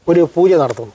ഒരു പൂജ നടത്തുന്നു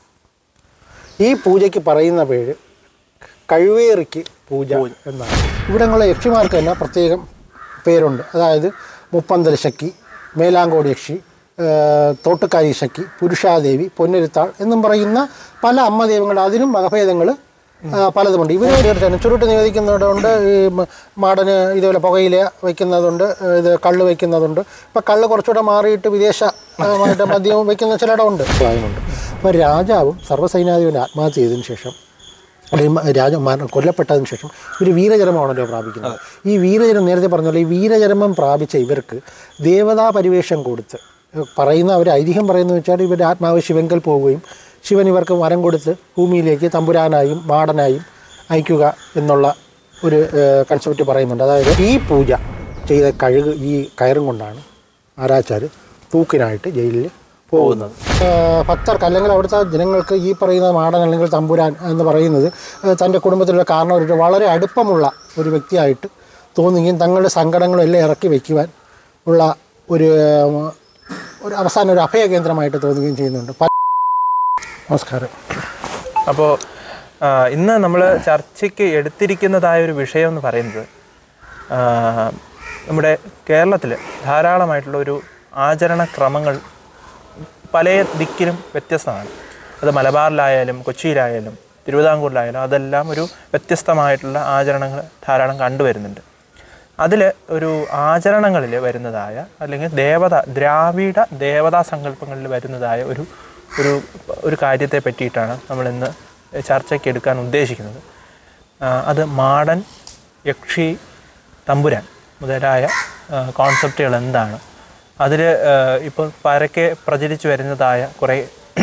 ഈ പൂജയ്ക്ക് പറയുന്ന പേര് കഴിവേറിക്ക് പൂജ എന്നാണ് ഇവിടങ്ങളിലെ യക്ഷിമാർക്ക് തന്നെ പ്രത്യേകം പേരുണ്ട് അതായത് മുപ്പന്തൽ ശക്കി മേലാങ്കോട് യക്ഷി ഏഹ് തോട്ടുകാരി ശക്കി പുരുഷാദേവി പൊന്നരുത്താൾ എന്നും പറയുന്ന പല അമ്മ ദൈവങ്ങൾ അതിനും വകഭേദങ്ങൾ പലതുമുണ്ട് ഇവർ തീർച്ചയായും ചുരുട്ട് നിവേദിക്കുന്നതുകൊണ്ട് ഈ മ- മാടന് ഇതുപോലെ പുകയില വയ്ക്കുന്നതുണ്ട് ഏഹ് ഇത് കള്ള് വയ്ക്കുന്നതുണ്ട് ഇപ്പം കള്ള് കുറച്ചുകൂടെ മാറിയിട്ട് വിദേശമായിട്ട് മദ്യം വയ്ക്കുന്ന ചിലയിടമുണ്ട് പ്രായമുണ്ട് അപ്പോൾ രാജാവും സർവ്വസൈന്യാധിപൻ ആത്മഹത്യ ചെയ്തതിന് ശേഷം അല്ലെങ്കിൽ മ- രാജ മരണം കൊല്ലപ്പെട്ടതിന് ശേഷം ഇവർ വീരചരമമാണല്ലോ പ്രാപിക്കുന്നത് ഈ വീരചരം നേരത്തെ പറഞ്ഞല്ലോ ഈ വീരചരമം പ്രാപിച്ച ഇവർക്ക് ദേവതാ പരിവേഷം കൊടുത്ത് ഏഹ് പറയുന്ന ഒരു ഐതിഹ്യം പറയുന്നത് വെച്ചാൽ ഇവരുടെ ആത്മാവ് ശിവങ്കൽ പോവുകയും ശിവൻ ഇവർക്ക് വരം കൊടുത്ത് ഭൂമിയിലേക്ക് തമ്പുരാനായും മാടനായും അയക്കുക എന്നുള്ള ഒരു കൺസെപ്റ്റ് പറയുന്നുണ്ട് അതായത് ഈ പൂജ ചെയ്ത കഴുക് ഈ കയറും കൊണ്ടാണ് ആരാച്ചാർ തൂക്കിനായിട്ട് ജയിലിൽ പോകുന്നത് ഏഹ് ഭക്തർക്ക് അല്ലെങ്കിൽ അവിടുത്തെ ജനങ്ങൾക്ക് ഈ പറയുന്ന മാടൻ അല്ലെങ്കിൽ തമ്പുരാൻ എന്ന് പറയുന്നത് ഏഹ് തൻ്റെ കുടുംബത്തിലുള്ള കാരണവരുടെ വളരെ അടുപ്പമുള്ള ഒരു വ്യക്തിയായിട്ട് തോന്നുകയും തങ്ങളുടെ സങ്കടങ്ങളും എല്ലാം ഇറക്കി വയ്ക്കുവാൻ ഉള്ള ഒരു ഏഹ്, ഒരു അവസാന ഒരു അഭയകേന്ദ്രമായിട്ട് തോന്നുകയും ചെയ്യുന്നുണ്ട് പല- നമസ്കാരം അപ്പോൾ ഇന്ന് നമ്മൾ ചർച്ചയ്ക്ക് എടുത്തിരിക്കുന്നതായ ഒരു വിഷയം എന്ന് പറയുന്നത് ആ, നമ്മുടെ കേരളത്തിൽ ധാരാളമായിട്ടുള്ള ഒരു ആചരണക്രമങ്ങൾ പല ദിക്കിലും വ്യത്യസ്തമാണ് അത് മലബാറിലായാലും കൊച്ചിയിലായാലും തിരുവിതാംകൂറിലായാലും അതെല്ലാം ഒരു വ്യത്യസ്തമായിട്ടുള്ള ആചരണങ്ങൾ ധാരാളം കണ്ടുവരുന്നുണ്ട് അതിൽ ഒരു ആചരണങ്ങളിൽ വരുന്നതായ അല്ലെങ്കിൽ ദേവത ദ്രാവിഡ ദേവതാ സങ്കല്പങ്ങളിൽ വരുന്നതായ ഒരു ഒരു ഒരു കാര്യത്തെ പറ്റിയിട്ടാണ് നമ്മൾ ഇന്ന് ചർച്ചയ്ക്ക് എടുക്കാൻ ഉദ്ദേശിക്കുന്നത് ആ, അത് മാടൻ യക്ഷി തമ്പുരാൻ മുതലായ കോൺസെപ്റ്റുകൾ എന്താണ് അതിൽ ഇപ്പോൾ പരക്കെ പ്രചരിച്ചു വരുന്നതായ കുറേ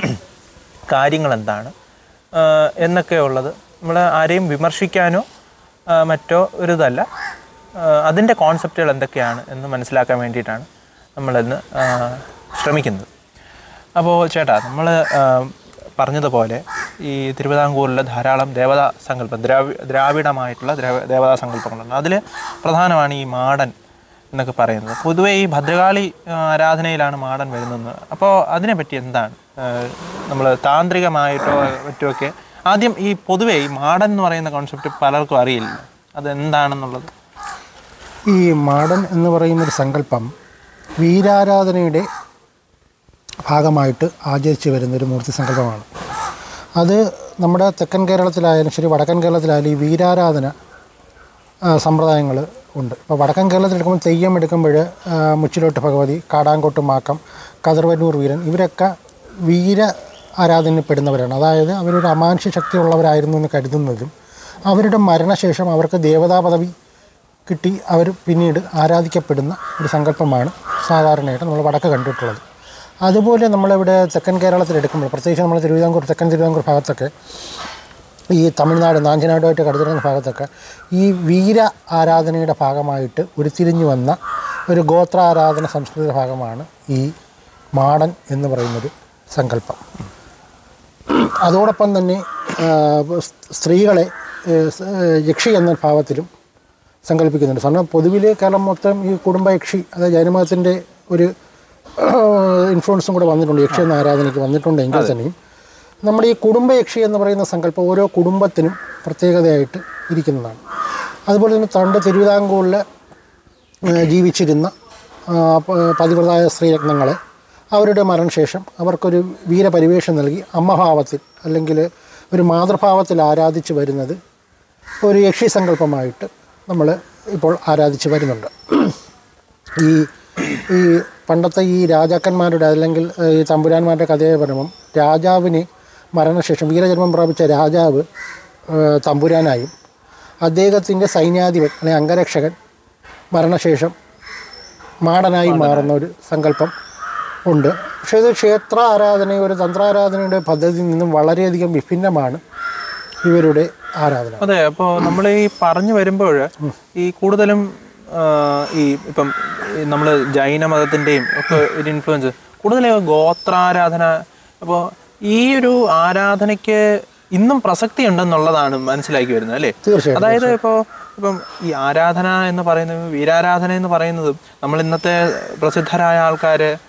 കാര്യങ്ങൾ എന്താണ് ആ, എന്നൊക്കെയുള്ളത് നമ്മൾ ആരെയും വിമർശിക്കാനോ ആ, മറ്റോ ഒരു ഇതല്ല അതിൻ്റെ കോൺസെപ്റ്റുകൾ എന്തൊക്കെയാണ് എന്ന് മനസ്സിലാക്കാൻ വേണ്ടിയിട്ടാണ് നമ്മളിന്ന് ആ, ശ്രമിക്കുന്നത് അപ്പോൾ ചേട്ടാ നമ്മൾ പറഞ്ഞതുപോലെ ഈ തിരുവിതാംകൂറിൽ ധാരാളം ദേവതാ സങ്കല്പം ദ്രാവി ദ്രാവിഡമായിട്ടുള്ള ദ്രാവ- ദേവതാ സങ്കല്പങ്ങളുണ്ട് അതിൽ പ്രധാനമാണ് ഈ മാടൻ എന്നൊക്കെ പറയുന്നത് പൊതുവേ ഈ ഭദ്രകാളി ആ, ആരാധനയിലാണ് മാടൻ വരുന്നത് അപ്പോൾ അതിനെപ്പറ്റി എന്താണ് നമ്മൾ താന്ത്രികമായിട്ടോ മറ്റുമൊക്കെ ആദ്യം ഈ പൊതുവേ ഈ മാടൻ എന്ന് പറയുന്ന കോൺസെപ്റ്റ് പലർക്കും അറിയില്ല അതെന്താണെന്നുള്ളത് ഈ മാടൻ എന്ന് പറയുന്നൊരു സങ്കല്പം വീരാരാധനയുടെ ഭാഗമായിട്ട് ആചരിച്ചു വരുന്നൊരു മൂർത്തി സങ്കല്പമാണ് അത് നമ്മുടെ തെക്കൻ കേരളത്തിലായാലും ശരി വടക്കൻ കേരളത്തിലായാലും ഈ വീരാരാധന സമ്പ്രദായങ്ങൾ ഉണ്ട് ഇപ്പോൾ വടക്കൻ കേരളത്തിൽ എടുക്കുമ്പോൾ തെയ്യം എടുക്കുമ്പോൾ മുച്ചിലോട്ട് ഭഗവതി കാടാങ്കോട്ട് മാക്കം കതിർവന്നൂർ വീരൻ ഇവരൊക്കെ വീര ആരാധനപ്പെടുന്നവരാണ് അതായത് അവരൊരു അമാനുഷ്യ ശക്തിയുള്ളവരായിരുന്നു എന്ന് കരുതുന്നതും അവരുടെ മരണശേഷം അവർക്ക് ദേവതാ പദവി കിട്ടി അവർ പിന്നീട് ആരാധിക്കപ്പെടുന്ന ഒരു സങ്കല്പമാണ് സാധാരണയായിട്ട് നമ്മൾ വടക്ക് കണ്ടിട്ടുള്ളത് അതുപോലെ നമ്മളിവിടെ തെക്കൻ കേരളത്തിൽ എടുക്കുമ്പോൾ പ്രത്യേകിച്ച് നമ്മൾ തിരുവിതാംകൂർ തെക്കൻ തിരുവിതാംകൂർ ഭാഗത്തൊക്കെ ഈ തമിഴ്നാട് നാഞ്ചനാടുമായിട്ട് കടത്തിരുന്ന ഭാഗത്തൊക്കെ ഈ വീര ആരാധനയുടെ ഭാഗമായിട്ട് ഉരുത്തിരിഞ്ഞു വന്ന ഒരു ഗോത്ര ആരാധന സംസ്കൃതിയുടെ ഭാഗമാണ് ഈ മാടൻ എന്ന് പറയുന്നൊരു സങ്കല്പം അതോടൊപ്പം തന്നെ ആ, സ് സ്ത്രീകളെ ഏ, സ്, ഏ, യക്ഷി എന്ന ഭാവത്തിലും സങ്കല്പിക്കുന്നുണ്ട് കാരണം പൊതുവിൽ കേരളം മൊത്തം ഈ കുടുംബ യക്ഷി അതായത് ജൈനമതത്തിൻ്റെ ഒരു ഇൻഫ്ലുവൻസും കൂടെ വന്നിട്ടുണ്ട് യക്ഷി എന്ന ആരാധനയ്ക്ക് വന്നിട്ടുണ്ട് എങ്കിൽ തന്നെയും നമ്മുടെ ഈ കുടുംബ യക്ഷി എന്ന് പറയുന്ന സങ്കല്പം ഓരോ കുടുംബത്തിനും പ്രത്യേകതയായിട്ട് ഇരിക്കുന്നതാണ് അതുപോലെ തന്നെ തണ്ട് തിരുവിതാംകൂറിൽ ഏഹ് ജീവിച്ചിരുന്ന ആ, പ- പതിവ്രതായ സ്ത്രീരത്നങ്ങളെ അവരുടെ മരണശേഷം അവർക്കൊരു വീരപരിവേഷം നൽകി അമ്മഭാവത്തിൽ അല്ലെങ്കിൽ ഒരു മാതൃഭാവത്തിൽ ആരാധിച്ച് വരുന്നത് ഒരു യക്ഷി സങ്കല്പമായിട്ട് നമ്മൾ ഇപ്പോൾ ആരാധിച്ച് വരുന്നുണ്ട് ഈ ഈ പണ്ടത്തെ ഈ രാജാക്കന്മാരുടെ അല്ലെങ്കിൽ ഏഹ്, ഈ തമ്പുരാന്മാരുടെ കഥയെ പറയുമ്പം രാജാവിന് മരണശേഷം വീരജന്മം പ്രാപിച്ച രാജാവ് ഏഹ്, തമ്പുരാനായും അദ്ദേഹത്തിൻ്റെ സൈന്യാധിപൻ അല്ലെങ്കിൽ അംഗരക്ഷകൻ മരണശേഷം മാടനായി മാറുന്ന ഒരു സങ്കല്പം ഉണ്ട് പക്ഷേ ഇത് ക്ഷേത്ര ആരാധന ഒരു തന്ത്രാരാധനയുടെ പദ്ധതിയിൽ നിന്നും വളരെയധികം വിഭിന്നമാണ് ഇവരുടെ ആരാധന അതെ അപ്പോൾ നമ്മൾ ഈ പറഞ്ഞു വരുമ്പോൾ ഈ കൂടുതലും ആ, ഈ ഇപ്പം നമ്മൾ ജൈന മതത്തിൻ്റെയും ഒക്കെ ഒരു ഇൻഫ്ലുവൻസ് കൂടുതലും ഗോത്രാരാധന അപ്പോൾ ഈ ഒരു ആരാധനയ്ക്ക് ഇന്നും പ്രസക്തി ഉണ്ടെന്നുള്ളതാണ് മനസ്സിലാക്കി വരുന്നത് അല്ലേ തീർച്ചയായിട്ടും അതായത് ഇപ്പോൾ ഇപ്പം ഈ ആരാധന എന്ന് പറയുന്നത് വീരാരാധന എന്ന് പറയുന്നതും നമ്മൾ ഇന്നത്തെ പ്രസിദ്ധരായ ആൾക്കാർ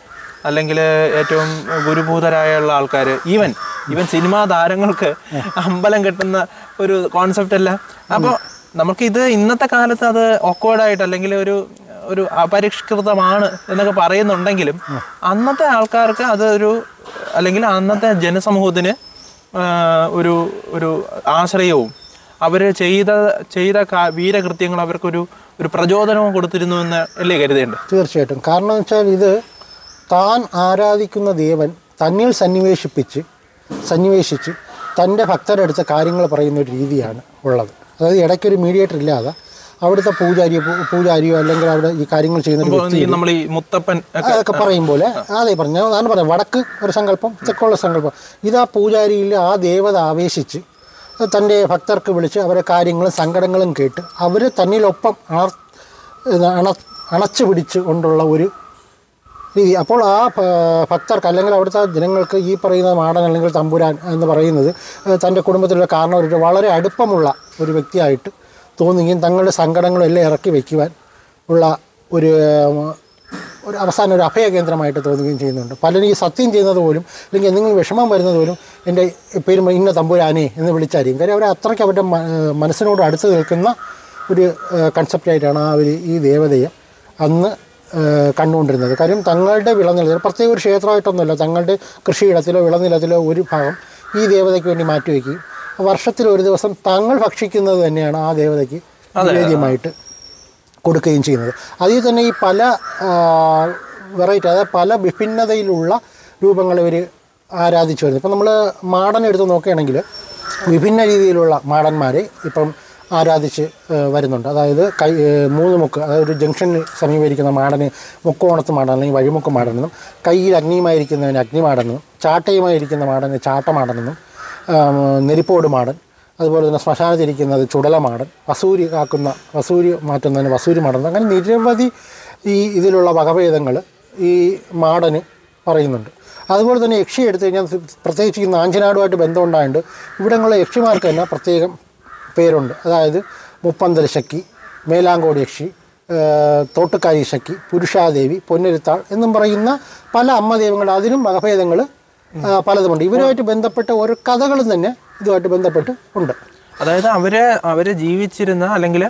അല്ലെങ്കിൽ ഏറ്റവും ഗുരുഭൂതരായുള്ള ആൾക്കാർ ഈവൻ ഈവൻ സിനിമാ താരങ്ങൾക്ക് അമ്പലം കെട്ടുന്ന ഒരു കോൺസെപ്റ്റ് അല്ല അപ്പോൾ നമുക്ക് ഇത് ഇന്നത്തെ കാലത്ത് അത് ഓക്വേർഡായിട്ട് അല്ലെങ്കിൽ ഒരു ഒരു അപരിഷ്കൃതമാണ് എന്നൊക്കെ പറയുന്നുണ്ടെങ്കിലും അന്നത്തെ ആൾക്കാർക്ക് അത് ഒരു അല്ലെങ്കിൽ അന്നത്തെ ജനസമൂഹത്തിന് ആ, ഒരു ഒരു ആശ്രയവും അവർ ചെയ്ത ചെയ്ത കാ- വീരകൃത്യങ്ങൾ അവർക്കൊരു ഒരു പ്രചോദനവും കൊടുത്തിരുന്നു എന്ന് അല്ലേ കരുതേണ്ടത് തീർച്ചയായിട്ടും കാരണം എന്ന് വെച്ചാൽ ഇത് താൻ ആരാധിക്കുന്ന ദേവൻ തന്നിൽ സന്നിവേശിപ്പിച്ച് സന്നിവേശിച്ച് തൻ്റെ ഭക്തരെടുത്ത കാര്യങ്ങൾ പറയുന്ന ഒരു രീതിയാണ് ഉള്ളത് അതായത് ഇടയ്ക്കൊരു മീഡിയേറ്റർ ഇല്ലാതെ അവിടുത്തെ പൂജാരിയോ പൂ- പൂജാരിയോ അല്ലെങ്കിൽ അവിടെ ഈ കാര്യങ്ങൾ ചെയ്യുന്ന ഒരു വ്യക്തി നമ്മൾ ഈ മുത്തപ്പൻ ഒക്കെ അതൊക്കെ പറയും പോലെ അതേ പറഞ്ഞു ഞാൻ പറയാം വടക്ക് ഒരു സങ്കല്പം തെക്കുള്ള സങ്കല്പം ഇത് ആ പൂജാരിയിൽ ആ ദേവത ആവേശിച്ച് തൻ്റെ ഭക്തർക്ക് വിളിച്ച് അവരെ കാര്യങ്ങളും സങ്കടങ്ങളും കേട്ട് അവർ തന്നിലൊപ്പം അണർ ഇത് അണ അണച്ചു പിടിച്ച് കൊണ്ടുള്ള ഒരു രീതി അപ്പോൾ ആ ഭ- ഭക്തർക്ക് അല്ലെങ്കിൽ അവിടുത്തെ ജനങ്ങൾക്ക് ഈ പറയുന്ന മാടൻ അല്ലെങ്കിൽ തമ്പുരാൻ എന്ന് പറയുന്നത് ഏഹ് തൻ്റെ കുടുംബത്തിലുള്ള കാരണവരുടെ വളരെ അടുപ്പമുള്ള ഒരു വ്യക്തിയായിട്ട് തോന്നുകയും തങ്ങളുടെ സങ്കടങ്ങളും എല്ലാം ഇറക്കി വയ്ക്കുവാൻ ഉള്ള ഒരു ഏഹ്, ഒരു അവസാനം ഒരു അഭയ കേന്ദ്രമായിട്ട് തോന്നുകയും ചെയ്യുന്നുണ്ട് പലരും ഈ സത്യം ചെയ്യുന്നത് പോലും അല്ലെങ്കിൽ എന്തെങ്കിലും വിഷമം വരുന്നത് പോലും എൻ്റെ പേര് ഇന്ന തമ്പുരാനെ എന്ന് വിളിച്ചായിരിക്കും കാര്യം അവർ അത്രയ്ക്ക് അവരുടെ മ- ഏഹ് മനസ്സിനോട് അടുത്ത് നിൽക്കുന്ന ഒരു കൺസെപ്റ്റായിട്ടാണ് ആ ഒരു ഈ ദേവതയെ അന്ന് ഏഹ് കണ്ടുകൊണ്ടിരുന്നത് കാര്യം തങ്ങളുടെ വിളനിലത്തിൽ പ്രത്യേക ഒരു ക്ഷേത്രമായിട്ടൊന്നുമല്ല തങ്ങളുടെ കൃഷിയിടത്തിലോ വിളനിലത്തിലോ ഒരു ഭാഗം ഈ ദേവതയ്ക്ക് വേണ്ടി മാറ്റിവെക്കുകയും വർഷത്തിൽ ഒരു ദിവസം തങ്ങൾ ഭക്ഷിക്കുന്നത് തന്നെയാണ് ആ ദേവതയ്ക്ക് നിവേദ്യമായിട്ട് കൊടുക്കുകയും ചെയ്യുന്നത് അതിൽ തന്നെ ഈ പല വെറൈറ്റി അതായത് പല വിഭിന്നതയിലുള്ള രൂപങ്ങൾ ഇവർ ആരാധിച്ചു വരുന്നത് ഇപ്പം നമ്മൾ മാടൻ എടുത്ത് നോക്കുകയാണെങ്കിൽ വിഭിന്ന രീതിയിലുള്ള മാടന്മാരെ ഇപ്പം ആരാധിച്ച് ഏഹ് വരുന്നുണ്ട് അതായത് കൈ ഏഹ് മൂന്ന് മുക്ക് അതായത് ഒരു ജംഗ്ഷനിൽ സമീപരിക്കുന്ന മാടന് മുക്കോണത്ത് മാടൻ അല്ലെങ്കിൽ വഴിമുക്ക് മാടനെന്നും കയ്യിൽ അഗ്നിയുമായിരിക്കുന്നതിന് അഗ്നിമാടനെന്നും ചാട്ടയുമായിരിക്കുന്ന മാടന് ചാട്ടമാടനെന്നും ആം, നെരിപ്പോട് മാടൻ അതുപോലെ തന്നെ ശ്മശാനത്തിരിക്കുന്നത് ചുടലമാടൻ വസൂരി കാക്കുന്ന വസൂരി മാറ്റുന്നതിന് വസൂരി മാടൻ അങ്ങനെ നിരവധി ഈ ഇതിലുള്ള വകഭേദങ്ങൾ ഈ മാടന് പറയുന്നുണ്ട് അതുപോലെ തന്നെ യക്ഷി എടുത്തു കഴിഞ്ഞാൽ പ്രത്യേകിച്ച് ഈ നാഞ്ചനാടുമായിട്ട് ബന്ധമുണ്ടായതുകൊണ്ട് ഇവിടങ്ങളിലെ യക്ഷിമാർക്ക് തന്നെ പ്രത്യേകം പേരുണ്ട് അതായത് മുപ്പന്തൽ ശക്കി മേലാങ്കോട് യക്ഷി ഏഹ് തോട്ടുക്കാരി ശക്കി പുരുഷാദേവി പൊന്നരുത്താൾ എന്നും പറയുന്ന പല അമ്മ ദൈവങ്ങൾ അതിനും വകഭേദങ്ങൾ പലതുമുണ്ട് ഇവരുമായിട്ട് ബന്ധപ്പെട്ട ഓരോ കഥകളും തന്നെ ഇതുമായിട്ട് ബന്ധപ്പെട്ട് ഉണ്ട് അതായത് അവര് അവര് ജീവിച്ചിരുന്ന അല്ലെങ്കിൽ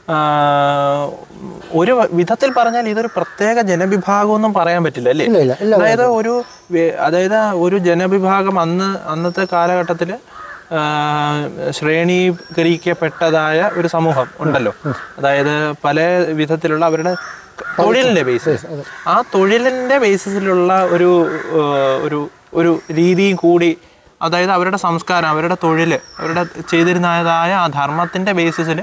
ഒരു വിധത്തിൽ പറഞ്ഞാൽ ഇതൊരു പ്രത്യേക ജനവിഭാഗമൊന്നും പറയാൻ പറ്റില്ല അല്ലേ ഇല്ല ഇല്ല ഇല്ല അതായത് ഒരു വേ- അതായത് ഒരു ജനവിഭാഗം അന്ന് അന്നത്തെ കാലഘട്ടത്തിൽ ശ്രേണീകരിക്കപ്പെട്ടതായ ഒരു സമൂഹം ഉണ്ടല്ലോ അതായത് പല വിധത്തിലുള്ള അവരുടെ തൊഴിലിന്റെ ബേസിസ് ആ തൊഴിലിന്റെ ബേസിസിലുള്ള ഒരു ആ, ഒരു ഒരു രീതിയും കൂടി അതായത് അവരുടെ സംസ്കാരം അവരുടെ തൊഴിൽ അവരുടെ ചെയ്തിരുന്നതായ ആ ധർമ്മത്തിന്റെ ബേസിസിൽ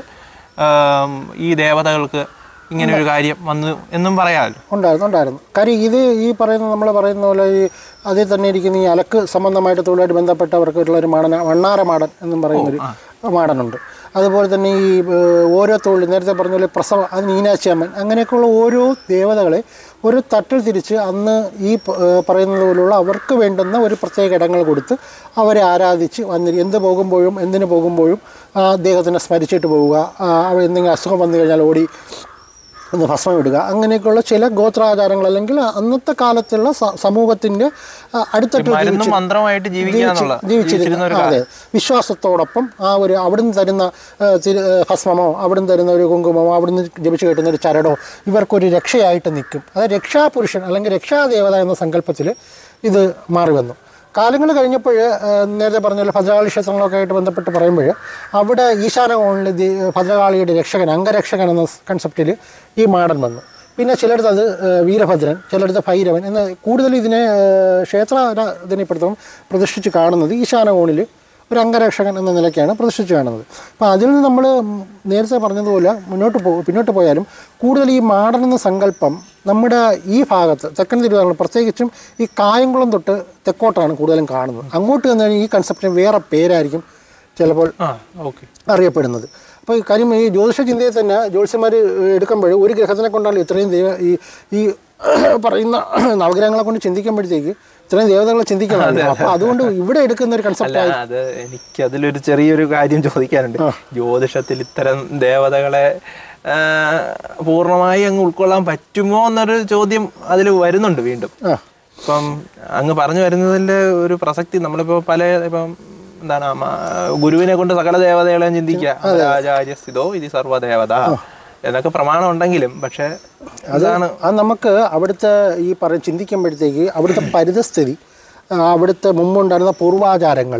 ഈ ദേവതകൾക്ക് ഇങ്ങനെ ഒരു കാര്യം വന്നു എന്നും പറയാമല്ലോ ഉണ്ടായിരുന്നു ഉണ്ടായിരുന്നു കാര്യം ഇത് ഈ പറയുന്ന നമ്മൾ പറയുന്ന പോലെ ഈ അതിൽ തന്നെ ഇരിക്കുന്ന ഈ അലക്ക് സംബന്ധമായിട്ട് തൊഴിലായിട്ട് ബന്ധപ്പെട്ടവർക്കുള്ള ഒരു മാടന വണ്ണാര മാടൻ എന്നും പറയുന്നൊരു മാടനുണ്ട് അതുപോലെ തന്നെ ഈ ഏഹ്, ഓരോ തൊഴിൽ നേരത്തെ പറഞ്ഞ പോലെ പ്രസവ അത് മീനാക്ഷിയമ്മൻ അങ്ങനെയൊക്കെയുള്ള ഓരോ ദേവതകളെ ഒരു തട്ടിൽ തിരിച്ച് അന്ന് ഈ പ- ഏഹ്, പറയുന്നത് പോലുള്ള അവർക്ക് വേണ്ടുന്ന ഒരു പ്രത്യേക ഇടങ്ങൾ കൊടുത്ത് അവരെ ആരാധിച്ച് വന്നി എന്ത് പോകുമ്പോഴും എന്തിനു പോകുമ്പോഴും ആ അദ്ദേഹത്തിനെ സ്മരിച്ചിട്ട് പോവുക ആ, അവിടെ എന്തെങ്കിലും അസുഖം വന്നു കഴിഞ്ഞാൽ ഓടി ഒന്ന് ഭസ്മം ഇടുക അങ്ങനെയൊക്കെയുള്ള ചില ഗോത്രാചാരങ്ങൾ അല്ലെങ്കിൽ അന്നത്തെ കാലത്തുള്ള സ- സമൂഹത്തിന്റെ ആ, അടിത്തട്ടിൽ മരുന്നും മന്ത്രമായിട്ട് ജീവിക്കുക എന്നുള്ള ജീവിച്ചിരുന്ന ഒരു അതെ വിശ്വാസത്തോടൊപ്പം ആ ഒരു അവിടുന്ന് തരുന്ന ആ, തിരു- ആ, ഭസ്മമോ അവിടുന്ന് തരുന്ന ഒരു കുങ്കുമമോ അവിടുന്ന് ജപിച്ച് കിട്ടുന്ന ഒരു ചരടോ ഇവർക്കൊരു രക്ഷയായിട്ട് നിൽക്കും അത് രക്ഷാപുരുഷൻ അല്ലെങ്കിൽ രക്ഷാദേവത എന്ന സങ്കല്പത്തിൽ ഇത് മാറി വന്നു കാലങ്ങൾ കഴിഞ്ഞപ്പോൾ നേരത്തെ പറഞ്ഞ പോലെ ഭദ്രകാളി ക്ഷേത്രങ്ങളൊക്കെ ആയിട്ട് ബന്ധപ്പെട്ട് പറയുമ്പോൾ അവിടെ ഈശാന കോണിൽ ദി- ഭദ്രകാളിയുടെ രക്ഷകൻ അംഗരക്ഷകൻ എന്ന കൺസെപ്റ്റിൽ ഈ മാടൻ വന്നു പിന്നെ ചിലയിടത്ത് അത് ഏഹ്, വീരഭദ്രൻ ചിലയിടത്ത് ഭൈരവൻ എന്ന് കൂടുതൽ ഇതിനെ ഏഹ്, ക്ഷേത്ര ര- ഇതിനെപ്പെടുത്തും പ്രതിഷ്ഠിച്ച് കാണുന്നത് ഈശാന കോണിൽ ഒരു അംഗരക്ഷകൻ എന്ന നിലയ്ക്കാണ് പ്രതിഷ്ഠിച്ച് കാണുന്നത് അപ്പോൾ അതിൽ നിന്ന് നമ്മൾ നേരത്തെ പറഞ്ഞതുപോലെ മുന്നോട്ട് പോ പിന്നോട്ട് പോയാലും കൂടുതൽ ഈ മാടൻ എന്ന സങ്കല്പം നമ്മുടെ ഈ ഭാഗത്ത് തെക്കൻ തിരുവിതാംകൂർ പ്രത്യേകിച്ചും ഈ കായംകുളം തൊട്ട് തെക്കോട്ടാണ് കൂടുതലും കാണുന്നത് അങ്ങോട്ട് വന്നാൽ ഈ കൺസെപ്റ്റിന് വേറെ പേരായിരിക്കും ചിലപ്പോൾ ആ ഓക്കെ അറിയപ്പെടുന്നത് അപ്പോൾ ഈ കാര്യം ഈ ജ്യോതിഷ ചിന്തയിൽ തന്നെ ജ്യോത്സ്യന്മാർ എടുക്കുമ്പോൾ ഒരു ഗ്രഹത്തിനെ കൊണ്ടാണ് ഇത്രയും ദൈവ ഈ ഈ പറയുന്ന നവഗ്രഹങ്ങളെ കൊണ്ട് ചിന്തിക്കുമ്പോഴത്തേക്ക് ഇത്രയും ദേവതകളെ ചിന്തിക്കണം അപ്പോൾ അതുകൊണ്ട് ഇവിടെ എടുക്കുന്ന ഒരു കൺസെപ്റ്റ് അല്ല അത് എനിക്ക് അതിലൊരു ചെറിയൊരു കാര്യം ചോദിക്കാനുണ്ട് ജ്യോതിഷത്തിൽ ഇത്തരം ദേവതകളെ ആ, പൂർണ്ണമായി അങ്ങ് ഉൾക്കൊള്ളാൻ പറ്റുമോ എന്നൊരു ചോദ്യം അതിൽ വരുന്നുണ്ട് വീണ്ടും ആ ഇപ്പം അങ്ങ് പറഞ്ഞു വരുന്നതിന്റെ ഒരു പ്രസക്തി നമ്മളിപ്പോ പല ഇപ്പം എന്താണ് മ- ഗുരുവിനെ കൊണ്ട് സകല ദേവതകളെയും ചിന്തിക്കുക ആചാര്യസ്ഥിതോ ഇത് സർവ്വദേവത എന്നൊക്കെ പ്രമാണം ഉണ്ടെങ്കിലും പക്ഷെ അതാണ് അത് നമുക്ക് അവിടുത്തെ ഈ പറയും ചിന്തിക്കുമ്പോഴത്തേക്ക് അവിടുത്തെ പരിതസ്ഥിതി ആ, അവിടുത്തെ മുമ്പുണ്ടായിരുന്ന പൂർവാചാരങ്ങൾ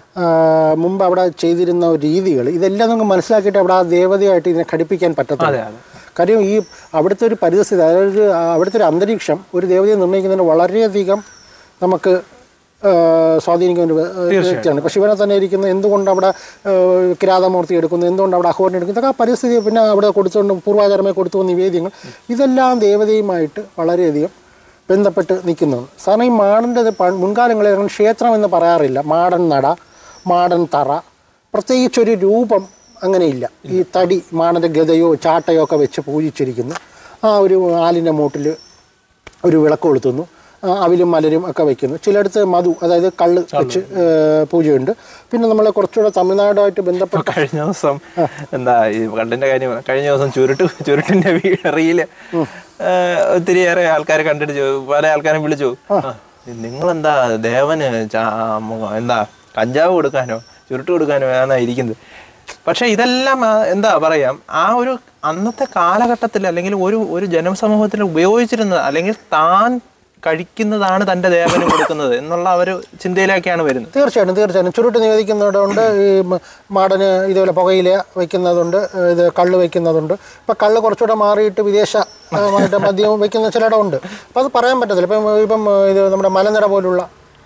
മുമ്പ് അവിടെ ചെയ്തിരുന്ന രീതികൾ ഇതെല്ലാം നമുക്ക് മനസ്സിലാക്കിയിട്ട് അവിടെ ആ ദേവതയായിട്ട് ഇതിനെ ഘടിപ്പിക്കാൻ പറ്റത്തില്ല അതെ അതെ കാര്യം ഈ അവിടുത്തെ ഒരു പരിതസ്ഥിതി അതായത് ആ അവിടുത്തെ ഒരു അന്തരീക്ഷം ഒരു ദേവതയെ നിർണ്ണയിക്കുന്നതിന് വളരെയധികം നമുക്ക് ആ, സ്വാധീനിക്കുന്ന ഒരു വ്യ- വ്യക്തിയാണ് ഇപ്പോൾ ശിവനെ തന്നെ ഇരിക്കുന്നത് എന്തുകൊണ്ട് അവിടെ ആ, കിരാതമൂർത്തി എടുക്കുന്നു എന്തുകൊണ്ട് അവിടെ അഹോരനെ എടുക്കുന്നു ഇതൊക്കെ ആ പരിസ്ഥിതി പിന്നെ അവിടെ കൊടുത്തുകൊണ്ട് പൂർവാചാരമായി കൊടുത്തു വന്ന നിവേദ്യങ്ങൾ ഇതെല്ലാം ദേവതയുമായിട്ട് വളരെയധികം ബന്ധപ്പെട്ട് നിൽക്കുന്നതാണ് സാധാരണ ഈ മാടൻ്റെ മുൻകാലങ്ങളിൽ അങ്ങനെ ക്ഷേത്രം എന്ന് പറയാറില്ല മാടൻ നട മാടൻ തറ പ്രത്യേകിച്ചൊരു രൂപം അങ്ങനെയില്ല ഈ തടി മാടൻ്റെ ഗതയോ ചാട്ടയോ ഒക്കെ വെച്ച് പൂജിച്ചിരിക്കുന്നു ആ ഒരു ആലിൻ്റെ മൂട്ടിൽ ഒരു വിളക്ക് കൊളുത്തുന്നു ആ, അവിലും മലരും ഒക്കെ വയ്ക്കുന്നു ചിലയിടത്ത് മധു അതായത് കള്ള് വെച്ച് ഏ, പൂജയുണ്ട് പിന്നെ നമ്മൾ കുറച്ചുകൂടെ തമിഴ്നാടുമായിട്ട് ബന്ധപ്പെട്ട കഴിഞ്ഞ ദിവസം എന്താ ഈ കണ്ടിന്റെ കാര്യം പറയാം. കഴിഞ്ഞ ദിവസം ചുരുട്ട് ചുരുട്ടിന്റെ റീല് ഒത്തിരിയേറെ ആൾക്കാർ കണ്ടിട്ട് ചോ- പല ആൾക്കാരും വിളിച്ചു നിങ്ങൾ എന്താ ദേവന് ചാ- മു- എന്താ കഞ്ചാവ് കൊടുക്കാനോ ചുരുട്ട് കൊടുക്കാനോ ആണ് ഇരിക്കുന്നത് പക്ഷെ ഇതെല്ലാം ആ, എന്താ പറയാം ആ ഒരു അന്നത്തെ കാലഘട്ടത്തിൽ അല്ലെങ്കിൽ ഒരു ഒരു ജനസമൂഹത്തിൽ ഉപയോഗിച്ചിരുന്നത് അല്ലെങ്കിൽ താൻ കഴിക്കുന്നതാണ് തന്റെ ദേവന് കൊടുക്കുന്നത് എന്നുള്ള ആ ഒരു ചിന്തയിലേക്കാണ് വരുന്നത് തീർച്ചയായിട്ടും തീർച്ചയായിട്ടും ചുരുട്ട് നിവേദിക്കുന്നതുകൊണ്ട് ഈ മ- മാടന് ഇതുപോലെ പുകയില വയ്ക്കുന്നതുണ്ട് ഇത് കള്ള് വയ്ക്കുന്നതുണ്ട് ഇപ്പം കള്ള് കുറച്ചുകൂടെ മാറിയിട്ട് വിദേശമായിട്ട് മദ്യം വയ്ക്കുന്ന ചിലയിടമുണ്ട് അപ്പം അത് പറയാൻ പറ്റത്തില്ല ഇപ്പം ഇപ്പം ഇത് നമ്മുടെ മലനിര പോലുള്ള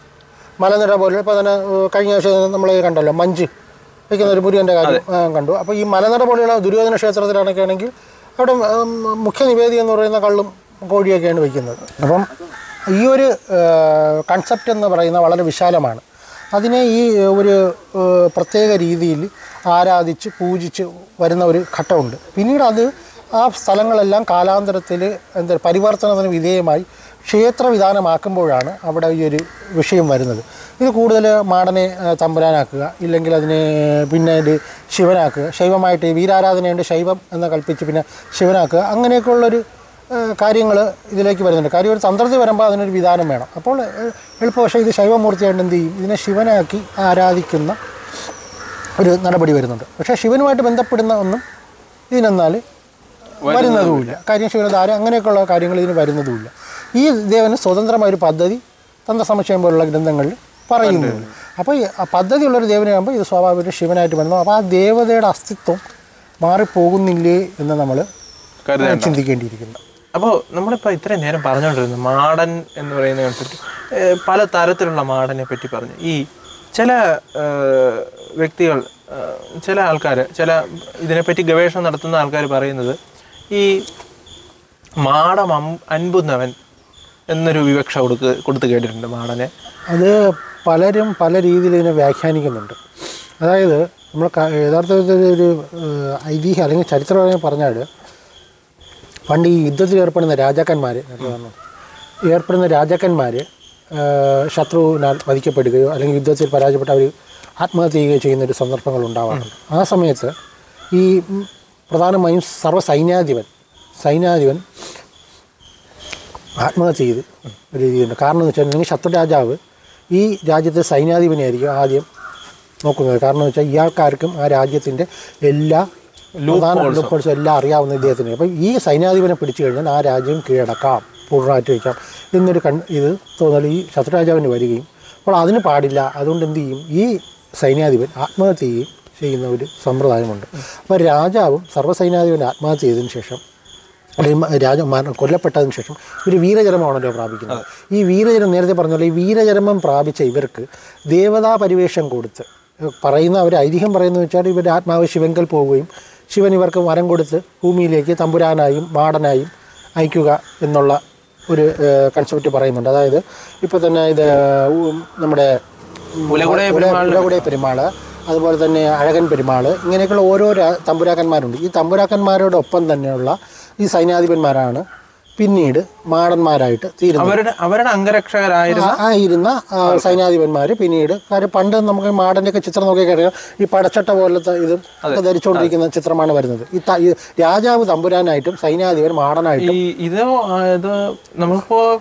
മലനിര പോലുള്ള ഇപ്പം തന്നെ ഏഹ്, കഴിഞ്ഞ വർഷം നമ്മൾ കണ്ടല്ലോ മഞ്ച് വയ്ക്കുന്ന ഒരു മുരുകൻ്റെ കാര്യം ആ, കണ്ടു അപ്പോൾ ഈ മലനിര പോലെയുള്ള ദുര്യോധന ക്ഷേത്രത്തിലാണൊക്കെ ആണെങ്കിൽ അവിടെ ഉം, മുഖ്യ നിവേദി എന്ന് പറയുന്ന കള്ളും കോഴിയൊക്കെയാണ് വയ്ക്കുന്നത് അപ്പം ഈ ഒരു കൺസെപ്റ്റ് എന്ന് പറയുന്നത് വളരെ വിശാലമാണ് അതിനെ ഈ ഒരു ഏഹ്, പ്രത്യേക രീതിയിൽ ആരാധിച്ച് പൂജിച്ച് വരുന്ന ഒരു ഘട്ടമുണ്ട് പിന്നീട് അത് ആ സ്ഥലങ്ങളെല്ലാം കാലാന്തരത്തിൽ എന്താ പരിവർത്തനത്തിന് വിധേയമായി ക്ഷേത്ര വിധാനമാക്കുമ്പോഴാണ് അവിടെ ഈ ഒരു വിഷയം വരുന്നത് ഇത് കൂടുതൽ മാടനെ ഏഹ്, തമ്പുരാനാക്കുക ഇല്ലെങ്കിൽ അതിനെ പിന്നെ ഇത് ശിവനാക്കുക ശൈവമായിട്ട് വീരാരാധനയുണ്ട് ശൈവം എന്ന് കൽപ്പിച്ച് പിന്നെ ശിവനാക്കുക അങ്ങനെയൊക്കെയുള്ളൊരു കാര്യങ്ങൾ ഇതിലേക്ക് വരുന്നുണ്ട് കാര്യം ഒരു തന്ത്രത്തിൽ വരുമ്പോൾ അതിനൊരു വിധാനം വേണം അപ്പോൾ ഏഹ്, എളുപ്പം പക്ഷേ ഇത് ശൈവമൂർത്തിയായിട്ട് എന്ത് ചെയ്യും ഇതിനെ ശിവനാക്കി ആരാധിക്കുന്ന ഒരു നടപടി വരുന്നുണ്ട് പക്ഷേ ശിവനുമായിട്ട് ബന്ധപ്പെടുന്ന ഒന്നും ഇതിനെന്നാൽ വരുന്നതുമില്ല കാര്യം ശിവനധാര അങ്ങനെയൊക്കെയുള്ള കാര്യങ്ങൾ ഇതിന് വരുന്നതുമില്ല ഈ ദേവന് സ്വതന്ത്രമായ ഒരു പദ്ധതി തന്ത്രസമുച്ചയം പോലുള്ള ഗ്രന്ഥങ്ങളിൽ പറയുന്നുണ്ട് അപ്പോൾ ഈ ആ പദ്ധതിയുള്ളൊരു ദേവനാകുമ്പോൾ ഇത് സ്വാഭാവികമായിട്ട് ശിവനായിട്ട് വരുന്നു അപ്പോൾ ആ ദേവതയുടെ അസ്തിത്വം മാറിപ്പോകുന്നില്ലേ എന്ന് നമ്മൾ കരുതേണ്ട ചിന്തിക്കേണ്ടിയിരിക്കുന്നു അപ്പോൾ നമ്മളിപ്പോൾ ഇത്രയും നേരം പറഞ്ഞുകൊണ്ടിരുന്നു മാടൻ എന്ന് പറയുന്ന കൺസെപ്റ്റ് പല തരത്തിലുള്ള മാടനെ പറ്റി പറഞ്ഞു ഈ ചില ഏഹ്, വ്യക്തികൾ ഏഹ്, ചില ആൾക്കാർ ചില ഇതിനെപ്പറ്റി ഗവേഷണം നടത്തുന്ന ആൾക്കാർ പറയുന്നത് ഈ മാടം അം- അൻപുന്നവൻ എന്നൊരു വിവക്ഷ കൊടുക്ക് കൊടുത്ത് കേട്ടിട്ടുണ്ട് മാടനെ അത് പലരും പല രീതിയിൽ ഇതിനെ വ്യാഖ്യാനിക്കുന്നുണ്ട് അതായത് നമ്മൾ ക- യഥാർത്ഥത്തിൽ ഒരു ഏഹ്, ഐതിഹ്യം അല്ലെങ്കിൽ ചരിത്രപരമായി പറഞ്ഞാൽ പണ്ട് ഈ യുദ്ധത്തിൽ ഏർപ്പെടുന്ന രാജാക്കന്മാർ ഏർപ്പെടുന്ന രാജാക്കന്മാർ ശത്രുവിനാൽ വധിക്കപ്പെടുകയോ അല്ലെങ്കിൽ യുദ്ധത്തിൽ പരാജയപ്പെട്ട് അവർ ആത്മഹത്യ ചെയ്യുകയോ ചെയ്യുന്ന ഒരു സന്ദർഭങ്ങൾ ഉണ്ടാവാറുണ്ട് ആ സമയത്ത് ഈ ഉം, പ്രധാനമായും സർവ്വ സൈന്യാധിപൻ സൈന്യാധിപൻ ആത്മഹത്യ ചെയ്ത് ഒരു രീതിയുണ്ട് കാരണം എന്ന് വെച്ചിട്ടുണ്ടെങ്കിൽ ശത്രു രാജാവ് ഈ രാജ്യത്തെ സൈന്യാധിപനെയായിരിക്കും ആദ്യം നോക്കുന്നത് കാരണം എന്ന് വെച്ചാൽ ഇയാൾക്കാർക്കും ആ രാജ്യത്തിൻ്റെ എല്ലാ പ്രധാന ലൂപ്പോൾസും എല്ലാം അറിയാവുന്ന ഇദ്ദേഹത്തിന് അപ്പം ഈ സൈന്യാധിപനെ പിടിച്ചു കഴിഞ്ഞാൽ ആ രാജ്യം കീഴടക്കാം പൂർണ്ണമായിട്ട് വയ്ക്കാം എന്നൊരു കൺ ഇത് തോന്നൽ ഈ ശത്രു രാജാവിന് വരികയും അപ്പോൾ അതിന് പാടില്ല അതുകൊണ്ട് എന്ത് ചെയ്യും ഈ സൈന്യാധിപൻ ആത്മഹത്യ ചെയ്യുകയും ചെയ്യുന്ന ഒരു സമ്പ്രദായമുണ്ട് അപ്പോൾ രാജാവും സർവ്വസൈന്യാധിപൻ ആത്മഹത്യ ചെയ്തതിന് ശേഷം അല്ലെങ്കിൽ മ- രാജ മരണം കൊല്ലപ്പെട്ടതിന് ശേഷം ഒരു വീരചരമമാണല്ലോ പ്രാപിക്കുന്നത് ഈ വീരചരം നേരത്തെ പറഞ്ഞ പോലെ ഈ വീരചരമം പ്രാപിച്ച ഇവർക്ക് ദേവതാ പരിവേഷം കൊടുത്ത് ഏഹ് പറയുന്ന ഒരു ഐതിഹ്യം പറയുന്നത് വെച്ചാൽ ഇവരുടെ ആത്മാവ് ശിവങ്കൽ പോവുകയും ശിവൻ ഇവർക്ക് വരം കൊടുത്ത് ഭൂമിയിലേക്ക് തമ്പുരാനായും മാടനായും അയക്കുക എന്നുള്ള ഒരു കൺസെപ്റ്റ് പറയുന്നുണ്ട് അതായത് ഇപ്പോൾ തന്നെ ഇത് ഉം, നമ്മുടെ ഉലകുടയ ഉലകുടയ പെരുമാൾ അതുപോലെ തന്നെ അഴകൻ പെരുമാൾ ഇങ്ങനെയൊക്കെയുള്ള ഓരോ രാ- തമ്പുരാക്കന്മാരുണ്ട് ഈ തമ്പുരാക്കന്മാരോടൊപ്പം തന്നെയുള്ള ഈ സൈന്യാധിപന്മാരാണ് പിന്നീട് മാടന്മാരായിട്ട് തീരുന്നത് അവരുടെ അവരുടെ അംഗരക്ഷകരായിരുന്നു ആ- ആയിരുന്ന ആ, സൈന്യാധിപന്മാർ പിന്നീട് കാര്യം പണ്ട് നമുക്ക് മാടൻ്റെ ഒക്കെ ചിത്രം നോക്കിയാൽ അറിയാം ഈ പടച്ചട്ട പോലത്തെ ഇതും ഒക്കെ ധരിച്ചുകൊണ്ടിരിക്കുന്ന ചിത്രമാണ് വരുന്നത് ഈ ത- ഈ രാജാവ് തമ്പുരാനായിട്ടും സൈന്യാധിപൻ മാടനായിട്ടും ഈ ഇത് ആ, ഇത് നമ്മളിപ്പോ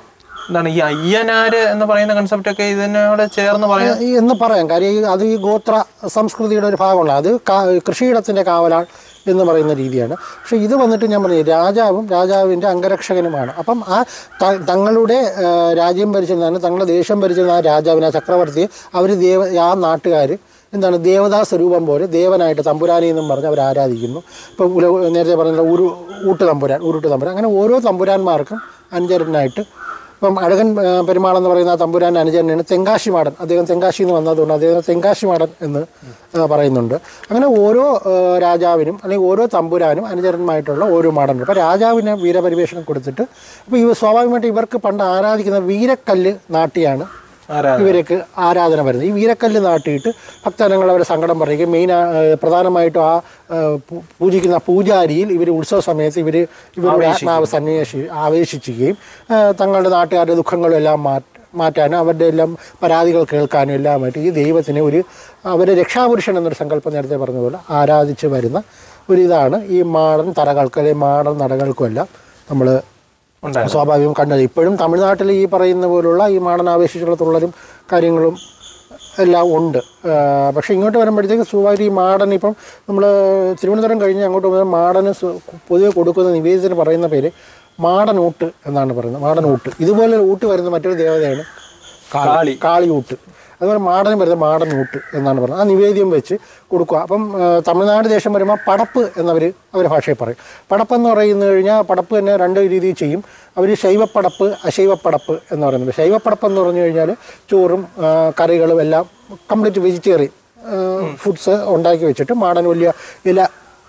എന്താണ് ഈ അയ്യനാര് എന്ന് പറയുന്ന കൺസെപ്റ്റ് ഒക്കെ ഇതിനോട് ചേർന്ന് പറയാൻ ഈ എന്ന് പറയാം കാര്യം ഈ അത് ഈ ഗോത്ര സംസ്കൃതിയുടെ ഒരു ഭാഗമുള്ള അത് കാ- കൃഷിയിടത്തിൻ്റെ കാവലാൾ എന്ന് പറയുന്ന രീതിയാണ് പക്ഷേ ഇത് വന്നിട്ട് ഞാൻ പറഞ്ഞു രാജാവും രാജാവിൻ്റെ അംഗരക്ഷകനുമാണ് അപ്പം ആ ത- തങ്ങളുടെ ആ, രാജ്യം ഭരിച്ചിരുന്ന തങ്ങളുടെ ദേശം ഭരിച്ചിരുന്ന ആ രാജാവിനെ ആ ചക്രവർത്തിയെ അവർ ദേവ ആ നാട്ടുകാർ എന്താണ് ദേവതാ സ്വരൂപം പോലെ ദേവനായിട്ട് തമ്പുരാനി എന്നും പറഞ്ഞ് അവർ ആരാധിക്കുന്നു ഇപ്പം ഉല നേരത്തെ പറഞ്ഞ ഉരു ഊട്ട് തമ്പുരാൻ ഉരുട്ട് തമ്പുരാൻ അങ്ങനെ ഓരോ തമ്പുരാന്മാർക്കും അനുചരനായിട്ട് ഇപ്പം അഴകൻ ആ, പെരുമാൾ എന്ന് പറയുന്ന ആ തമ്പുരാൻ അനുചരനാണ് തെങ്കാശി മാടൻ അദ്ദേഹം തെങ്കാശി എന്ന് വന്നതുകൊണ്ട് അദ്ദേഹം തെങ്കാശി മാടൻ എന്ന് ആ, പറയുന്നുണ്ട് അങ്ങനെ ഓരോ ആ, രാജാവിനും അല്ലെങ്കിൽ ഓരോ തമ്പുരാനും അനുചരന്മായിട്ടുള്ള ഓരോ മാടനുണ്ട് അപ്പോൾ രാജാവിന് വീരപരിവേഷണം കൊടുത്തിട്ട് അപ്പോൾ ഇവ സ്വാഭാവികമായിട്ട് ഇവർക്ക് പണ്ട് ആരാധിക്കുന്ന വീരക്കല്ല് നാട്ടിയാണ് ആരാധന ഇവർക്ക് ആരാധന വരുന്നത് ഈ വീരക്കല്ല് നാട്ടിയിട്ട് ഭക്തജനങ്ങൾ അവരെ സങ്കടം പറയുകയും മെയിൻ പ്രധാനമായിട്ടും ആ ആ, പൂ- പൂജിക്കുന്ന പൂജാരിയിൽ ഇവർ ഉത്സവ സമയത്ത് ഇവർ ഇവരുടെ ആത്മാവ് സന്വേഷി ആവേശിക്കുകയും ആ, തങ്ങളുടെ നാട്ടുകാരുടെ ദുഃഖങ്ങളും എല്ലാം മാറ്റ മാറ്റാനും അവരുടെ എല്ലാം പരാതികൾ കേൾക്കാനും എല്ലാമായിട്ട് ഈ ദൈവത്തിനെ ഒരു അവരെ രക്ഷാപുരുഷൻ എന്നൊരു സങ്കല്പം നേരത്തെ പറഞ്ഞതുപോലെ ആരാധിച്ച് വരുന്ന ഒരു ഇതാണ് ഈ മാടൻ തറകൾക്ക് അല്ലെങ്കിൽ മാടൻ നടകൾക്കുമെല്ലാം നമ്മൾ ഉണ്ടായിരുന്നു സ്വാഭാവികം കണ്ടത് ഇപ്പോഴും തമിഴ്നാട്ടിൽ ഈ പറയുന്ന പോലുള്ള ഈ മാടനാവേശിച്ചുള്ള തുള്ളലും കാര്യങ്ങളും എല്ലാം ഉണ്ട് ആ, പക്ഷേ ഇങ്ങോട്ട് വരുമ്പോഴത്തേക്ക് സ്വാഭാവികം ഈ മാടൻ ഇപ്പം നമ്മൾ തിരുവനന്തപുരം കഴിഞ്ഞ് അങ്ങോട്ട് പോകുമ്പോൾ മാടന് സ്വ- പൊതുവെ കൊടുക്കുന്ന നിവേദ്യത്തിന് പറയുന്ന പേര് മാടനൂട്ട് എന്നാണ് പറയുന്നത് മാടനൂട്ട് ഇതുപോലെ ഊട്ട് വരുന്ന മറ്റൊരു ദേവതയാണ് കാളി കാളിയൂട്ട് അതുപോലെ മാടന് വരുന്നത് മാടനൂട്ട് എന്നാണ് പറയുന്നത് ആ നിവേദ്യം വെച്ച് കൊടുക്കുക അപ്പം ആ, തമിഴ്നാട് ദേശം വരുമ്പോൾ പടപ്പ് എന്നവർ അവരുടെ ഭാഷയിൽ പറയും പടപ്പ് എന്ന് പറയുന്നു കഴിഞ്ഞാൽ പടപ്പ് തന്നെ രണ്ട് രീതിയിൽ ചെയ്യും അവർ ശൈവപ്പടപ്പ് അശൈവപ്പടപ്പ് എന്ന് പറയുന്നത് ശൈവപ്പടപ്പ് എന്ന് പറഞ്ഞു കഴിഞ്ഞാൽ ചോറും ആ, കറികളും എല്ലാം കംപ്ലീറ്റ് വെജിറ്റേറിയൻ ഫുഡ്സ് ഉണ്ടാക്കി വെച്ചിട്ട് മാടൻ വലിയ ഇല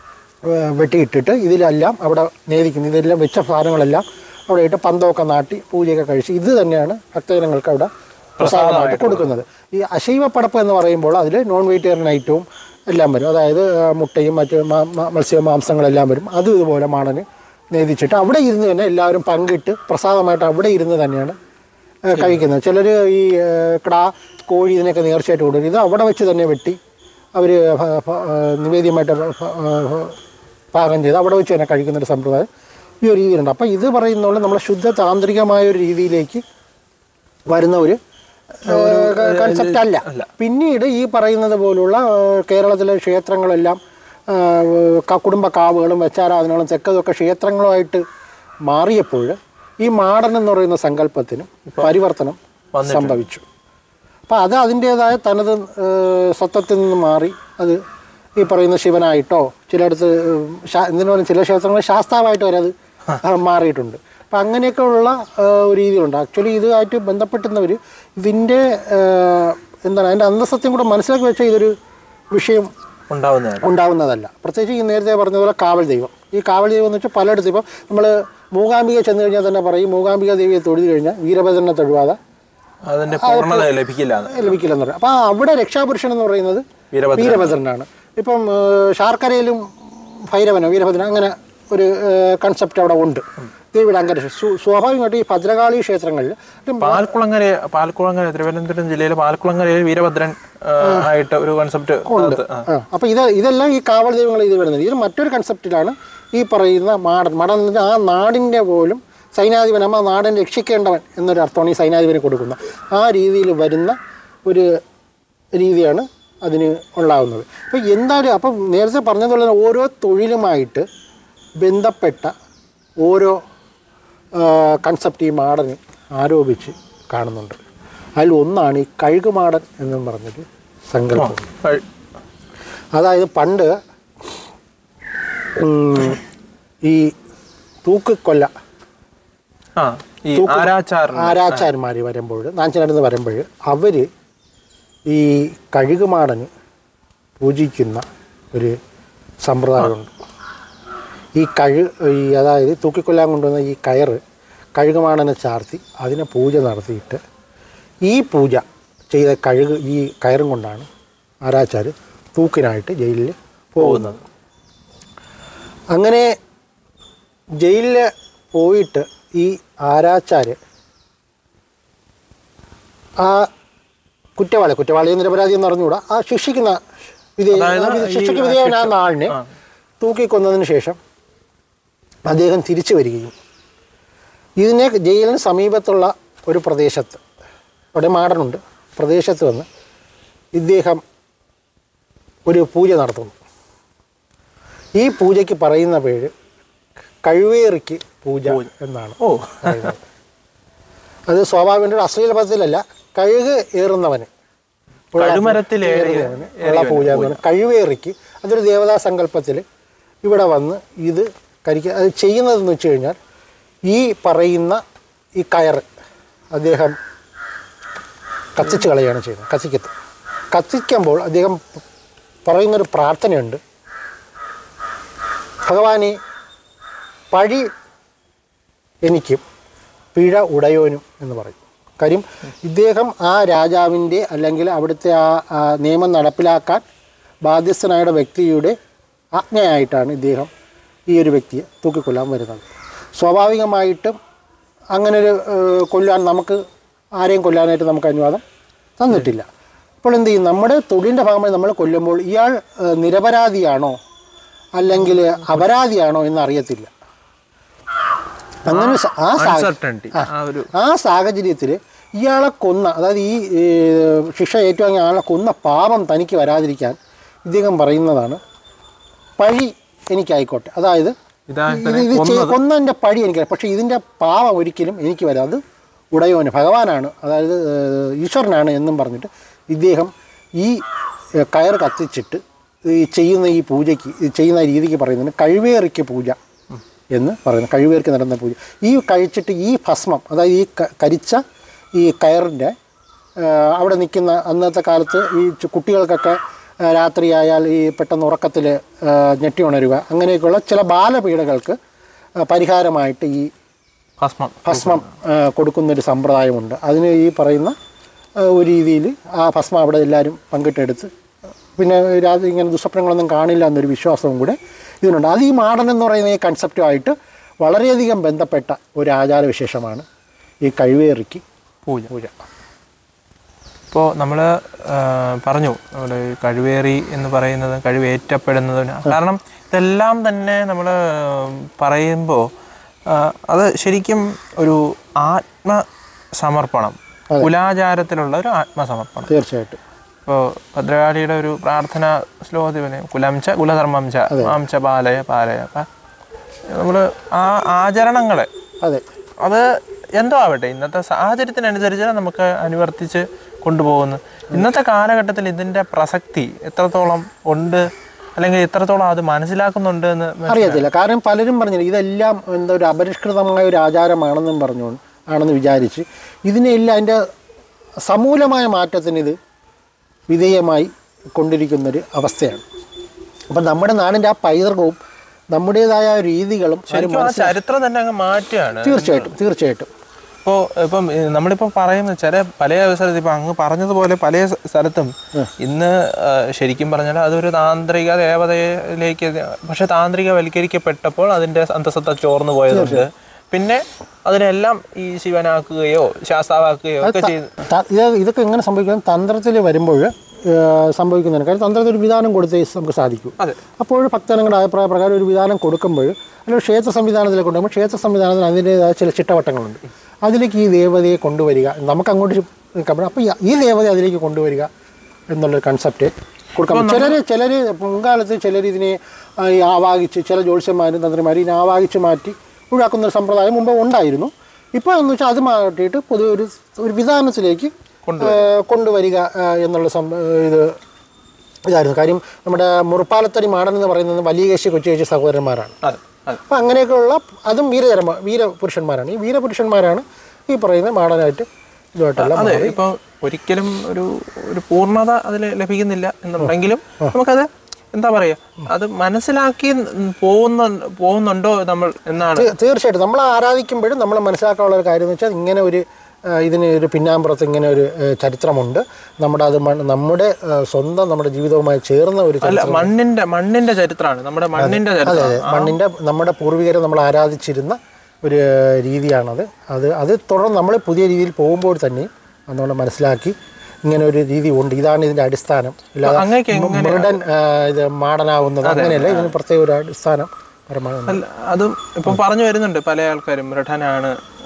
ആ, വെട്ടിയിട്ടിട്ട് ഇതിലെല്ലാം അവിടെ നേദിക്കുന്നു ഇതെല്ലാം വെച്ച സാധനങ്ങളെല്ലാം അവിടെ ഇട്ട് പന്തമൊക്കെ നാട്ടി പൂജയൊക്കെ കഴിച്ച് ഇത് തന്നെയാണ് ഭക്തജനങ്ങൾക്ക് അവിടെ പ്രസാദമായിട്ട് കൊടുക്കുന്നത് ഈ അശൈവ പടപ്പ് എന്ന് പറയുമ്പോൾ അതിൽ നോൺ വെജിറ്റേറിയൻ ഐറ്റവും എല്ലാം വരും അതായത് ആ, മുട്ടയും മറ്റ് മാ- മാ- മത്സ്യ മാംസങ്ങളെല്ലാം വരും അതും ഇതുപോലെ മാടന് നേദിച്ചിട്ട് അവിടെ ഇരുന്ന് തന്നെ എല്ലാവരും പങ്കിട്ട് പ്രസാദമായിട്ട് അവിടെ ഇരുന്ന് തന്നെയാണ് ആ, കഴിക്കുന്നത് ചിലർ ഈ ആ, കിടാ കോഴി ഇതിനൊക്കെ നേർച്ചയായിട്ട് കൊടുക്കും ഇത് അവിടെ വെച്ച് തന്നെ വെട്ടി അവർ നിവേദ്യമായിട്ട് ഭ- ഭ- ഭ- പാകം ചെയ്ത് അവിടെ വെച്ച് തന്നെ കഴിക്കുന്ന ഒരു സമ്പ്രദായം ഈ ഒരു രീതിയിലുണ്ട് അപ്പോൾ ഇത് പറയുന്ന പോലെ നമ്മളെ ശുദ്ധ താന്ത്രികമായ ഒരു രീതിയിലേക്ക് വരുന്ന ഒരു കൺസെപ്റ്റ് അല്ല പിന്നീട് ഈ പറയുന്നത് പോലുള്ള ആ, കേരളത്തിലെ ക്ഷേത്രങ്ങളെല്ലാം ആ, ക- കുടുംബ കാവുകളും വെച്ചാരാധനകളും തെക്കതൊക്കെ ക്ഷേത്രങ്ങളുമായിട്ട് മാറിയപ്പോൾ ഈ മാടൻ എന്ന് പറയുന്ന സങ്കല്പത്തിന് പരിവർത്തനം സംഭവിച്ചു അപ്പോൾ അത് അതിൻ്റേതായ തനത് ഏഹ്, സത്വത്തിൽ നിന്ന് മാറി അത് ഈ പറയുന്ന ശിവനായിട്ടോ ചിലയിടത്ത് ശാ- എന്തിനു പറയും ചില ക്ഷേത്രങ്ങളിൽ ശാസ്താവായിട്ട് വരെ അത് ആ, മാറിയിട്ടുണ്ട് അപ്പം അങ്ങനെയൊക്കെ ഉള്ള ഏഹ്, ഒരു രീതികളുണ്ട് ആക്ച്വലി ഇതുമായിട്ട് ബന്ധപ്പെട്ടുന്നവർ ഇതിൻ്റെ ഏഹ്, എന്താണ് അതിൻ്റെ അന്തസത്യം കൂടെ മനസ്സിലാക്കി വെച്ചാൽ ഇതൊരു വിഷയം ഉണ്ടാവുന്നതാണ് ഉണ്ടാവുന്നതല്ല പ്രത്യേകിച്ച് ഈ നേരത്തെ പറഞ്ഞതുപോലെ കാവൽ ദൈവം ഈ കാവൽ ദൈവം എന്ന് വെച്ചാൽ പലയിടത്തും ഇപ്പം നമ്മൾ മൂകാംബിക ചെന്ന് കഴിഞ്ഞാൽ തന്നെ പറയും മൂകാംബിക ദേവിയെ തൊഴുതു കഴിഞ്ഞാൽ വീരഭദ്രനെ തൊഴുവാതെ അതിന്റെ പൂർണ്ണത ലഭിക്കില്ല എന്ന്. ലഭിക്കില്ലെന്ന് പറയും അപ്പോൾ അവിടെ രക്ഷാപുരുഷൻ എന്ന് പറയുന്നത് വീരഭദ്രൻ. വീരഭദ്രനാണ് ഇപ്പം ഏഹ്, ശാർക്കരയിലും ഭൈരവനോ വീരഭദ്രൻ അങ്ങനെ ഒരു കൺസെപ്റ്റ് അവിടെ ഉണ്ട് ദേവിയുടെ അങ്കരീക്ഷം സ്വ- സ്വാഭാവികമായിട്ടും ഈ ഭദ്രകാളി ക്ഷേത്രങ്ങളിൽ ഇത് പാൽക്കുളങ്ങര പാൽക്കുളങ്ങര തിരുവനന്തപുരം ജില്ലയിലെ പാൽക്കുളങ്ങരയിൽ വീരഭദ്രൻ ആ, ആയിട്ട് ഒരു കൺസെപ്റ്റ് ആ, അപ്പോൾ ഇത് ഇതെല്ലാം ഈ കാവൽ ദൈവങ്ങൾ ഇത് വരുന്നത് ഇതിൽ മറ്റൊരു കൺസെപ്റ്റിലാണ് ഈ പറയുന്ന മാടൻ മാടൻ എന്ന് വെച്ചാൽ ആ നാടിൻ്റെ പോലും സൈനാധിപൻ അമ്മ നാടൻ രക്ഷിക്കേണ്ടവൻ എന്നൊരു അർത്ഥമാണ് ഈ സൈനാധിപന് കൊടുക്കുന്നത് ആ രീതിയിൽ വരുന്ന ഒരു രീതിയാണ് അതിന് ഉണ്ടാകുന്നത് അപ്പോൾ എന്തായാലും അപ്പം നേരത്തെ പറഞ്ഞതുപോലെ തന്നെ ഓരോ തൊഴിലുമായിട്ട് ബന്ധപ്പെട്ട ഓരോ കൺസെപ്റ്റ് ഈ മാടന് ആരോപിച്ച് കാണുന്നുണ്ട് അതിൽ ഒന്നാണ് ഈ കഴുകുമാടൻ എന്നും പറഞ്ഞൊരു സങ്കല്പം അതായത് പണ്ട് ഉം, ഈ തൂക്കുകൊല്ല ആ ഈ ആരാച്ചാർ ആരാച്ചാന്മാർ വരുമ്പോൾ നാഞ്ചനടുന്ന് വരുമ്പോൾ അവർ ഈ കഴുകുമാടന് പൂജിക്കുന്ന ഒരു സമ്പ്രദായമുണ്ട് ഈ കഴു ഈ അതായത് തൂക്കിക്കൊല്ലാൻ കൊണ്ടുവന്ന ഈ കയറ് കഴുകുമാടനെ ചാർത്തി അതിനെ പൂജ നടത്തിയിട്ട് ഈ പൂജ ചെയ്ത കഴുക് ഈ കയറും കൊണ്ടാണ് ആരാച്ചാർ തൂക്കിനായിട്ട് ജയിലിൽ പോകുന്നത് അങ്ങനെ ജയിലിൽ പോയിട്ട് ഈ ആരാച്ചാർ ആ കുറ്റവാളി കുറ്റവാളി നിരപരാധി എന്ന് പറഞ്ഞുകൂടാ ആ ശിക്ഷിക്കുന്ന വിധേയ അതായത് ഈ ശിക്ഷയ്ക്ക് വിധേയനാകുന്ന ആളിനെ തൂക്കിക്കൊന്നതിന് ശേഷം അദ്ദേഹം തിരിച്ചു വരികയും ഇതിനെ ജയിലിന് സമീപത്തുള്ള ഒരു പ്രദേശത്ത് അവിടെ മാടനുണ്ട് പ്രദേശത്ത് വന്ന് ഇദ്ദേഹം ഒരു പൂജ നടത്തുന്നു ഈ പൂജയ്ക്ക് പറയുന്ന പേര് കഴിവേറിക്ക് പൂജ എന്നാണ് ഓ പറയുന്നത് അത് സ്വാഭാവിക ഒരു അശ്ലീല പദത്തിലല്ല കഴുക് ഏറുന്നവന് ഉള്ള കഴുമരത്തിൽ ഏറുന്നവന് ഉള്ള പൂജ എന്ന് പറയുന്നത് കഴിവേറിക്ക് അതൊരു ദേവതാ സങ്കല്പത്തിൽ ഇവിടെ വന്ന് ഇത് കരിക്കുക അത് ചെയ്യുന്നതെന്ന് വെച്ച് കഴിഞ്ഞാൽ ഈ പറയുന്ന ഈ കയറ് അദ്ദേഹം കത്തിച്ച് കളയുകയാണ് ചെയ്യുന്നത് കത്തിക്കത്ത് കത്തിക്കുമ്പോൾ അദ്ദേഹം പറയുന്നൊരു പ്രാർത്ഥനയുണ്ട് ഭഗവാനെ പഴി എനിക്കും പിഴ ഉടയോനും എന്ന് പറയും കാര്യം ഇദ്ദേഹം ആ രാജാവിൻ്റെ അല്ലെങ്കിൽ അവിടുത്തെ ആ ആ നിയമം നടപ്പിലാക്കാൻ ബാധ്യസ്ഥനായ വ്യക്തിയുടെ ആജ്ഞയായിട്ടാണ് ഇദ്ദേഹം ഈ ഒരു വ്യക്തിയെ തൂക്കിക്കൊല്ലാൻ വരുന്നത് സ്വാഭാവികമായിട്ടും അങ്ങനെ ഒരു ഏഹ്, കൊല്ലാൻ നമുക്ക് ആരെയും കൊല്ലാനായിട്ട് നമുക്ക് അനുവാദം തന്നിട്ടില്ല അപ്പോൾ എന്ത് ചെയ്യും നമ്മുടെ തൊഴിലിൻ്റെ ഭാഗമായി നമ്മൾ കൊല്ലുമ്പോൾ ഇയാൾ ഏഹ്, നിരപരാധിയാണോ അല്ലെങ്കിൽ അപരാധിയാണോ എന്ന് അറിയത്തില്ല അങ്ങനെ ഒരു സ- ആ സാഹചര്യം അൺസർട്ടനിറ്റി ആ ഒരു ആ സാഹചര്യത്തിൽ ഇയാളെ കൊന്ന അതായത് ഈ ഏർ, ശിക്ഷ ഏറ്റുവാങ്ങിയ ആളെ കൊന്ന പാപം തനിക്ക് വരാതിരിക്കാൻ ഇദ്ദേഹം പറയുന്നതാണ് പഴി എനിക്കായിക്കോട്ടെ അതായത് ഇതാണ് ഇത് ഇത് ചെയ്- കൊന്നതിൻ്റെ പഴി എനിക്ക് പക്ഷേ ഇതിൻ്റെ പാപം ഒരിക്കലും എനിക്ക് വരാം അത് ഉടയോന് ഭഗവാനാണ് അതായത് ഏർ, ഈശ്വരനാണ് എന്നും പറഞ്ഞിട്ട് ഇദ്ദേഹം ഈ ഏർ, കയർ കത്തിച്ചിട്ട് ഈ ചെയ്യുന്ന ഈ പൂജയ്ക്ക് ഈ ചെയ്യുന്ന രീതിക്ക് പറയുന്നതിന് കഴിവേറിക്ക് പൂജ എന്ന് പറയുന്നത് കഴിവേർക്ക് നടന്ന പൂജ ഈ കഴിച്ചിട്ട് ഈ ഭസ്മം അതായത് ഈ ക- കരിച്ച ഈ കയറിൻ്റെ അവിടെ നിൽക്കുന്ന അന്നത്തെ കാലത്ത് ഈ ചു- കുട്ടികൾക്കൊക്കെ ആ, രാത്രിയായാൽ ഈ പെട്ടെന്ന് ഉറക്കത്തിൽ ഞെട്ടി ഉണരുക അങ്ങനെയൊക്കെയുള്ള ചില ബാലപീഡകൾക്ക് ആ, പരിഹാരമായിട്ട് ഈ ഭസ്മം ഭസ്മം ആ, കൊടുക്കുന്നൊരു സമ്പ്രദായമുണ്ട് അതിന് ഈ പറയുന്ന ആ, ഒരു രീതിയിൽ ആ ഭസ്മം അവിടെ എല്ലാവരും പങ്കിട്ടെടുത്ത് പിന്നെ രാത്രി ഇങ്ങനെ ദുസ്വപ്നങ്ങളൊന്നും കാണില്ല എന്നൊരു വിശ്വാസവും കൂടെ ഇതിനുണ്ട് അത് ഈ മാടൻ എന്ന് പറയുന്ന ഈ കൺസെപ്റ്റുമായിട്ട് വളരെയധികം ബന്ധപ്പെട്ട ഒരു ആചാരവിശേഷമാണ് ഈ കഴിവേറിക്ക് പൂജ പൂജ ഇപ്പോൾ നമ്മൾ പറഞ്ഞു നമ്മുടെ ഈ കഴിവേറി എന്ന് പറയുന്നത് കഴിവേറ്റപ്പെടുന്നതിന് കാരണം ഇതെല്ലാം തന്നെ നമ്മൾ പറയുമ്പോൾ അത് ശരിക്കും ഒരു ആത്മസമർപ്പണം കുലാചാരത്തിലുള്ള ഒരു ആത്മസമർപ്പണം തീർച്ചയായിട്ടും ഇപ്പോൾ ഭദ്രകാളിയുടെ ഒരു പ്രാർത്ഥന ശ്ലോകത്തിൽ പറയും കുലം ച കുലധർമ്മം ച മാം ച പാലയ പാലയ നമ്മൾ ആ ആചരണങ്ങളെ അതെ അത് എന്തോ ആവട്ടെ ഇന്നത്തെ സാഹചര്യത്തിനനുസരിച്ച് നമുക്ക് അനുവർത്തിച്ച് കൊണ്ടുപോകുന്നു ഇന്നത്തെ കാലഘട്ടത്തിൽ ഇതിൻ്റെ പ്രസക്തി എത്രത്തോളം ഉണ്ട് അല്ലെങ്കിൽ എത്രത്തോളം അത് മനസ്സിലാക്കുന്നുണ്ട് എന്ന് മനസ്സിലാ- അറിയത്തില്ല കാരണം പലരും പറഞ്ഞില്ല ഇതെല്ലാം എന്താ ഒരു അപരിഷ്കൃതമായ ഒരു ആചാരമാണെന്നും പറഞ്ഞുകൊണ്ട് ആണെന്ന് വിചാരിച്ച് ഇതിനെല്ലാം അതിൻ്റെ സമൂലമായ മാറ്റത്തിന് ഇത് വിധേയമായി കൊണ്ടിരിക്കുന്നൊരു അവസ്ഥയാണ് അപ്പം നമ്മുടെ നാടിൻ്റെ ആ പൈതൃകവും നമ്മുടേതായ രീതികളും ആരും ശരിക്കും ആ ചരിത്രം തന്നെ അങ്ങ് മാറ്റുകയാണ് തീർച്ചയായിട്ടും തീർച്ചയായിട്ടും ഇപ്പോൾ ഇപ്പം ഏ, നമ്മളിപ്പോൾ പറയുന്ന ചില പല അവസരത്തിൽ ഇപ്പം അങ്ങ് പറഞ്ഞതുപോലെ പല സ- സ്ഥലത്തും ഇന്ന് ആ, ശരിക്കും പറഞ്ഞാൽ അതൊരു താന്ത്രിക ദേവതയിലേക്ക് ഇത് പക്ഷെ താന്ത്രികവൽക്കരിക്കപ്പെട്ടപ്പോൾ അതിൻ്റെ അന്തസത്ത ചോർന്നു പോയതുണ്ട് പിന്നെ അതിനെല്ലാം ഈ ശിവനാക്കുകയോ ശാസ്താവാക്കുകയോ ഒക്കെ ചെയ്ത് ത- ഇത് ഇതൊക്കെ എങ്ങനെ സംഭവിക്കുന്നത് തന്ത്രത്തിൽ വരുമ്പോൾ സംഭവിക്കുന്നതിന് കാര്യം തന്ത്രത്തിൽ ഒരു വിധാനം കൊടുത്തേ നമുക്ക് സാധിക്കൂ അതെ അപ്പോൾ ഭക്തജനങ്ങളുടെ അഭിപ്രായ പ്രകാരം ഒരു വിധാനം കൊടുക്കുമ്പോൾ അല്ലെങ്കിൽ ക്ഷേത്ര സംവിധാനത്തിലേക്ക് കൊണ്ടുപോകുമ്പോൾ ക്ഷേത്ര സംവിധാനത്തിന് അതിൻ്റേതായ ചില ചിട്ടവട്ടങ്ങളുണ്ട് അതിലേക്ക് ഈ ദേവതയെ കൊണ്ടുവരിക നമുക്ക് അങ്ങോട്ട് നിൽക്കാൻ പറ്റും അപ്പോൾ ഈ ദേവതയെ അതിലേക്ക് കൊണ്ടുവരിക എന്നുള്ളൊരു കൺസെപ്റ്റ് കൊടുക്കാം ചിലർ ചിലർ മുൻകാലത്ത് ചിലർ ഇതിനെ ആ, ഈ ആവാഹിച്ച് ചില ജ്യോത്സ്യന്മാരും തന്ത്രിമാരും ഇതിനെ ആവാഹിച്ച് മാറ്റി ഒഴിവാക്കുന്ന ഒരു സമ്പ്രദായം മുമ്പ് ഉണ്ടായിരുന്നു ഇപ്പോൾ എന്ന് വെച്ചാൽ അത് മാറ്റിയിട്ട് പൊതുവെ ഒരു ഒരു വിധാനത്തിലേക്ക് ആ, കൊണ്ടുവരിക ആ, എന്നുള്ള സം ഇത് ഇതായിരുന്നു കാര്യം നമ്മുടെ മുറുപ്പാലത്തടി മാടൻ എന്ന് പറയുന്നത് വലിയ കേശി കൊച്ചു കേശി സഹോദരന്മാരാണ് അതെ അതെ അപ്പം അങ്ങനെയൊക്കെയുള്ള അതും വീരചരമ വീരപുരുഷന്മാരാണ് ഈ വീരപുരുഷന്മാരാണ് ഈ പറയുന്ന മാടനായിട്ട് ഇതുമായിട്ടെല്ലാം അതെ ഇപ്പൊ ഒരിക്കലും ഒരു ഒരു പൂർണ്ണത അതിൽ ലഭിക്കുന്നില്ല എന്നുണ്ടെങ്കിലും നമുക്കത് എന്താ പറയാ അത് മനസ്സിലാക്കി പോകുന്ന പോകുന്നുണ്ടോ നമ്മൾ എന്നാണ് തീ- തീർച്ചയായിട്ടും നമ്മൾ ആരാധിക്കുമ്പോഴും നമ്മൾ മനസ്സിലാക്കാനുള്ള ഒരു കാര്യം എന്ന് വെച്ചാൽ ഇങ്ങനെ ഒരു ആ, ഇതിന് ഒരു പിന്നാമ്പുറത്ത് ഇങ്ങനെ ഒരു ആ, ചരിത്രമുണ്ട് നമ്മുടെ അത് മൺ- നമ്മുടെ ആ, സ്വന്തം നമ്മുടെ ജീവിതവുമായി ചേർന്ന ഒരു അല്ല മണ്ണിന്റെ മണ്ണിന്റെ ചരിത്രമാണ് നമ്മുടെ മണ്ണിന്റെ ചരിത്രം അതെ മണ്ണിൻ്റെ നമ്മുടെ പൂർവികരെ നമ്മൾ ആരാധിച്ചിരുന്ന ഒരു രീതിയാണത് അത് അത് തുടർന്ന് നമ്മൾ പുതിയ രീതിയിൽ പോകുമ്പോൾ തന്നെ അത് നമ്മൾ മനസ്സിലാക്കി ഇങ്ങനെ ഒരു രീതി ഉണ്ട് ഇതാണ് ഇതിൻ്റെ അടിസ്ഥാനം ഇല്ലാതെ അങ്ങേക്ക് മുരടൻ ആ, ഇത് മാടനാവുന്നത് അങ്ങനെയല്ല ഇതിന് പ്രത്യേക ഒരു അടിസ്ഥാനം പരമാകുന്നത് അല്ല അതും ഇപ്പം പറഞ്ഞു വരുന്നുണ്ട് പല ആൾക്കാരും മൃഢനാണ്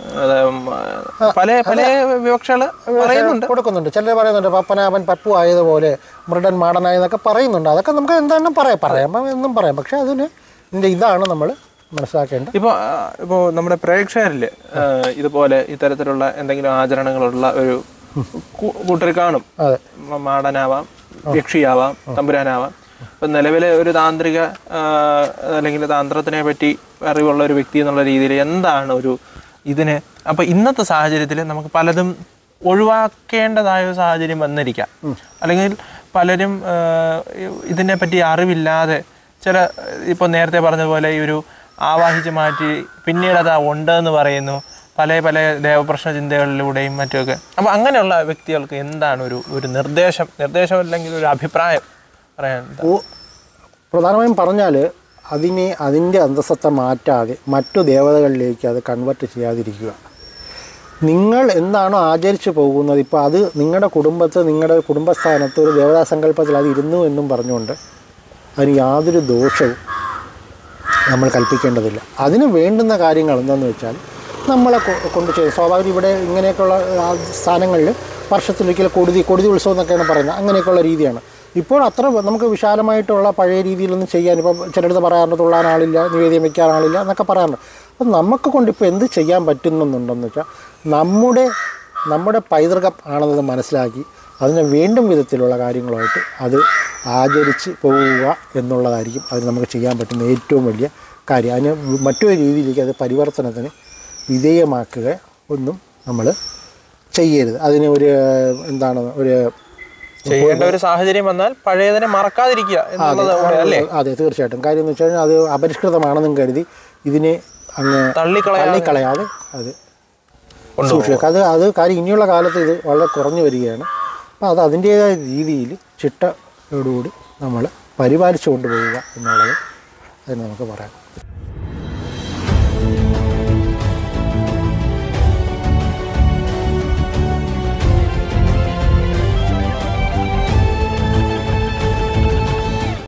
അത് ഉം, പല പല വിവക്ഷകൾ പറയുന്നുണ്ട് കൊടുക്കുന്നുണ്ട് ചിലർ പറയുന്നുണ്ട് പപ്പനാഭൻ പപ്പു ആയതുപോലെ മൃഡൻ മാടനായെന്നൊക്കെ പറയുന്നുണ്ട് അതൊക്കെ നമുക്ക് എന്താണെന്നും പറയാം പറയാം എന്നും പറയാം പക്ഷെ അതിന് ഇതിൻ്റെ ഇതാണ് നമ്മൾ മനസ്സിലാക്കേണ്ടത് ഇപ്പോൾ ഇപ്പോൾ നമ്മുടെ പ്രേക്ഷകരിൽ ഇതുപോലെ ഇത്തരത്തിലുള്ള എന്തെങ്കിലും ആചരണങ്ങളുള്ള ഒരു കൂ- കൂട്ടർ കാണും അതെ മ- മാടനാവാം യക്ഷിയാവാം തമ്പുരാനാവാം ഇപ്പം നിലവിലെ ഒരു താന്ത്രിക ആ, അല്ലെങ്കിൽ താന്ത്രത്തിനെ പറ്റി അറിവുള്ള ഒരു വ്യക്തി എന്നുള്ള രീതിയിൽ എന്താണ് ഒരു ഇതിന് അപ്പം ഇന്നത്തെ സാഹചര്യത്തിൽ നമുക്ക് പലതും ഒഴിവാക്കേണ്ടതായ ഒരു സാഹചര്യം വന്നിരിക്കാം അല്ലെങ്കിൽ പലരും ആ, ഇതിനെ പറ്റി അറിവില്ലാതെ ചില ഇപ്പോൾ നേരത്തെ പറഞ്ഞതുപോലെ ഈ ഒരു ആവാഹിച്ച് മാറ്റി പിന്നീട് അത് ഉണ്ട് എന്ന് പറയുന്നു പല പല ദേവപ്രശ്ന ചിന്തകളിലൂടെയും മറ്റുമൊക്കെ അപ്പോൾ അങ്ങനെയുള്ള വ്യക്തികൾക്ക് എന്താണ് ഒരു ഒരു നിർദ്ദേശം നിർദ്ദേശം അല്ലെങ്കിൽ ഒരു അഭിപ്രായം പറയാൻ ഓ- പ്രധാനമായും പറഞ്ഞാൽ അതിനെ അതിൻ്റെ അന്തസ്സത്തെ മാറ്റാതെ മറ്റു ദേവതകളിലേക്ക് അത് കൺവെർട്ട് ചെയ്യാതിരിക്കുക നിങ്ങൾ എന്താണോ ആചരിച്ചു പോകുന്നത് ഇപ്പോൾ അത് നിങ്ങളുടെ കുടുംബത്ത് നിങ്ങളുടെ കുടുംബസ്ഥാനത്ത് ഒരു ദേവതാ സങ്കല്പത്തിൽ അത് ഇരുന്നു എന്നും പറഞ്ഞുകൊണ്ട് അതിന് യാതൊരു ദോഷവും നമ്മൾ കൽപ്പിക്കേണ്ടതില്ല അതിന് വേണ്ടുന്ന കാര്യങ്ങൾ എന്താണെന്ന് വെച്ചാൽ നമ്മളെ കൊ- കൊണ്ട് ചെയ്യും സ്വാഭാവികം ഇവിടെ ഇങ്ങനെയൊക്കെയുള്ള ആ, സ്ഥാനങ്ങളിൽ വർഷത്തിലൊരിക്കൽ കൊടുതി കൊടുതി ഉത്സവം എന്നൊക്കെയാണ് പറയുന്നത് അങ്ങനെയൊക്കെയുള്ള രീതിയാണ് ഇപ്പോൾ അത്ര നമുക്ക് വിശാലമായിട്ടുള്ള പഴയ രീതിയിലൊന്നും ചെയ്യാൻ ഇപ്പം ചിലടത്ത് പറയാറുണ്ട് തുള്ളാൻ ആളില്ല നിവേദ്യം വയ്ക്കാൻ ആളില്ല എന്നൊക്കെ പറയാറുണ്ട് അപ്പം നമുക്ക് കൊണ്ട് ഇപ്പോൾ എന്ത് ചെയ്യാൻ പറ്റുന്നുണ്ടെന്ന് വെച്ചാൽ നമ്മുടെ നമ്മുടെ പൈതൃകം ആണെന്നത് മനസ്സിലാക്കി അതിന് വീണ്ടും വിധത്തിലുള്ള കാര്യങ്ങളുമായിട്ട് അത് ആചരിച്ച് പോവുക എന്നുള്ളതായിരിക്കും അതിന് നമുക്ക് ചെയ്യാൻ പറ്റുന്ന ഏറ്റവും വലിയ കാര്യം അതിന് മറ്റൊരു രീതിയിലേക്ക് അത് പരിവർത്തനത്തിന് വിധേയമാക്കുക ഒന്നും നമ്മൾ ചെയ്യരുത് അതിന് ഒരു എന്താണ് ഒരു ചെയ്യേണ്ട ഒരു സാഹചര്യം വന്നാൽ പഴയതിനെ മറക്കാതിരിക്കുക എന്നുള്ളത് കൂടെ അല്ലേ അതെ തീർച്ചയായിട്ടും കാര്യം എന്ന് വെച്ച് കഴിഞ്ഞാൽ അത് അപരിഷ്കൃതമാണെന്നും കരുതി ഇതിനെ അങ്ങ് തള്ളിക്കളയാ തള്ളിക്കളയാതെ അത് സൂക്ഷിക്കുക അത് അത് കാര്യം ഇനിയുള്ള കാലത്ത് ഇത് വളരെ കുറഞ്ഞു വരികയാണ് അപ്പോൾ അത് അതിൻ്റേതായ രീതിയിൽ ചിട്ടയോടുകൂടി നമ്മൾ പരിപാലിച്ചു കൊണ്ടുപോവുക എന്നുള്ളത് അതിന് നമുക്ക് പറയാം